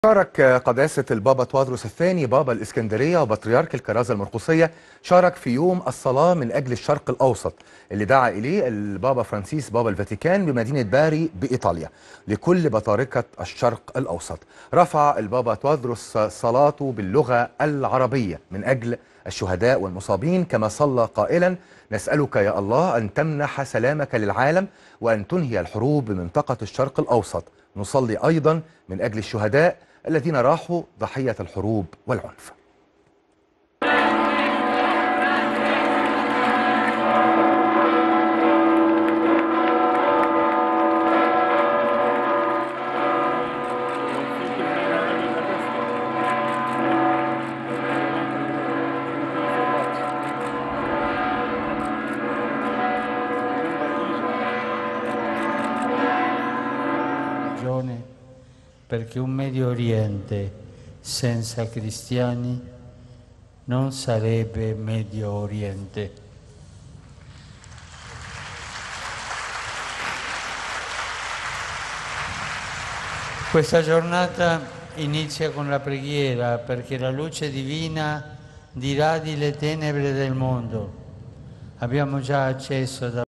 شارك قداسة البابا توادرس الثاني بابا الإسكندرية وبطريرك الكرازة المرقسية شارك في يوم الصلاة من أجل الشرق الأوسط اللي دعا إليه البابا فرانسيس بابا الفاتيكان بمدينة باري بإيطاليا لكل بطاركة الشرق الأوسط رفع البابا توادرس صلاته باللغة العربية من أجل الشهداء والمصابين كما صلى قائلا نسألك يا الله أن تمنح سلامك للعالم وأن تنهي الحروب بمنطقة الشرق الأوسط نصلي أيضا من أجل الشهداء الذين راحوا ضحية الحروب والعنف ragione perché un Medio Oriente senza cristiani non sarebbe Medio Oriente. Questa giornata inizia con la preghiera perché la luce divina diradi le tenebre del mondo. Abbiamo già accesso da